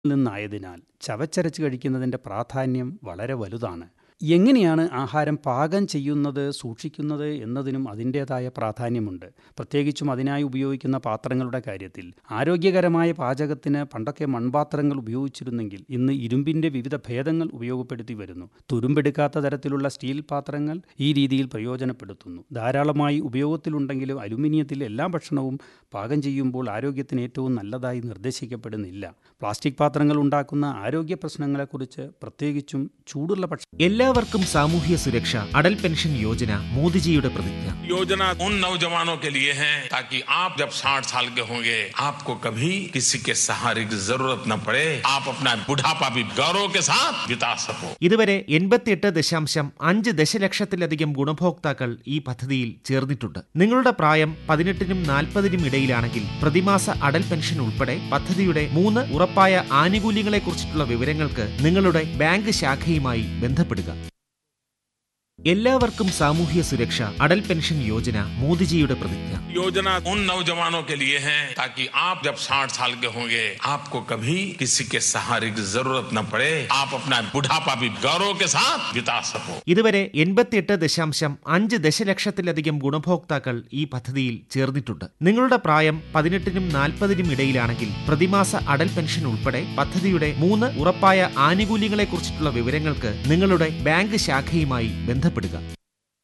നിന്നായതിനാൽ ചവച്ചരച്ച് കഴിക്കുന്നതിൻ്റെ പ്രാധാന്യം വളരെ വലുതാണ് എങ്ങനെയാണ് ആഹാരം പാകം ചെയ്യുന്നത് സൂക്ഷിക്കുന്നത് എന്നതിനും അതിൻ്റേതായ പ്രാധാന്യമുണ്ട് പ്രത്യേകിച്ചും അതിനായി ഉപയോഗിക്കുന്ന പാത്രങ്ങളുടെ കാര്യത്തിൽ ആരോഗ്യകരമായ പാചകത്തിന് പണ്ടൊക്കെ മൺപാത്രങ്ങൾ ഉപയോഗിച്ചിരുന്നെങ്കിൽ ഇന്ന് ഇരുമ്പിൻ്റെ വിവിധ ഭേദങ്ങൾ ഉപയോഗപ്പെടുത്തി വരുന്നു തുരുമ്പെടുക്കാത്ത തരത്തിലുള്ള സ്റ്റീൽ പാത്രങ്ങൾ ഈ രീതിയിൽ പ്രയോജനപ്പെടുത്തുന്നു ധാരാളമായി ഉപയോഗത്തിലുണ്ടെങ്കിലും അലുമിനിയത്തിൽ എല്ലാ ഭക്ഷണവും പാകം ചെയ്യുമ്പോൾ ആരോഗ്യത്തിന് ഏറ്റവും നല്ലതായി നിർദ്ദേശിക്കപ്പെടുന്നില്ല പ്ലാസ്റ്റിക് പാത്രങ്ങൾ ഉണ്ടാക്കുന്ന ആരോഗ്യ പ്രശ്നങ്ങളെക്കുറിച്ച് പ്രത്യേകിച്ചും ചൂടുള്ള ഭക്ഷണം എല്ലാവർക്കും സാമൂഹ്യ സുരക്ഷ അടൽ പെൻഷൻ യോജന മോദിജിയുടെ പ്രതിജ്ഞ योजना उन नौजवानों के लिए है ताकि आप जब 60 साल के होंगे आपको कभी किसी के सहारे की जरूरत न पड़े आप अपना बुढ़ापा भी गौरव के साथ बिता सको ഇതുവരെ എൺപത്തിയെട്ട് ദശാംശം അഞ്ച് ദശലക്ഷത്തിലധികം ഗുണഭോക്താക്കൾ ഈ പദ്ധതിയിൽ ചേർന്നിട്ടുണ്ട് നിങ്ങളുടെ പ്രായം പതിനെട്ടിനും നാൽപ്പതിനും ഇടയിലാണെങ്കിൽ പ്രതിമാസ അടൽ പെൻഷൻ ഉൾപ്പെടെ പദ്ധതിയുടെ മൂന്ന് ഉറപ്പായ ആനുകൂല്യങ്ങളെക്കുറിച്ചിട്ടുള്ള വിവരങ്ങൾക്ക് നിങ്ങളുടെ ബാങ്ക് ശാഖയുമായി ബന്ധപ്പെടുക എല്ലാവർക്കും സാമൂഹ്യ സുരക്ഷ അടൽ പെൻഷൻ യോജന മോദിജിയുടെ പ്രതിജ്ഞ योजना उन नौजवानों के लिए है ताकि आप जब 60 साल के होंगे आपको कभी किसी के सहारे की जरूरत न पड़े आप अपना बुढ़ापा भी गौरव के साथ बिता सको ഇതുവരെ എൺപത്തിയെട്ട് ദശാംശം അഞ്ച് ദശലക്ഷത്തിലധികം ഗുണഭോക്താക്കൾ ഈ പദ്ധതിയിൽ ചേർന്നിട്ടുണ്ട് നിങ്ങളുടെ പ്രായം പതിനെട്ടിനും നാൽപ്പതിനും ഇടയിലാണെങ്കിൽ പ്രതിമാസ അടൽ പെൻഷൻ ഉൾപ്പെടെ പദ്ധതിയുടെ മൂന്ന് ഉറപ്പായ ആനുകൂല്യങ്ങളെക്കുറിച്ചിട്ടുള്ള വിവരങ്ങൾക്ക് നിങ്ങളുടെ ബാങ്ക് ശാഖയുമായി ബന്ധപ്പെടുക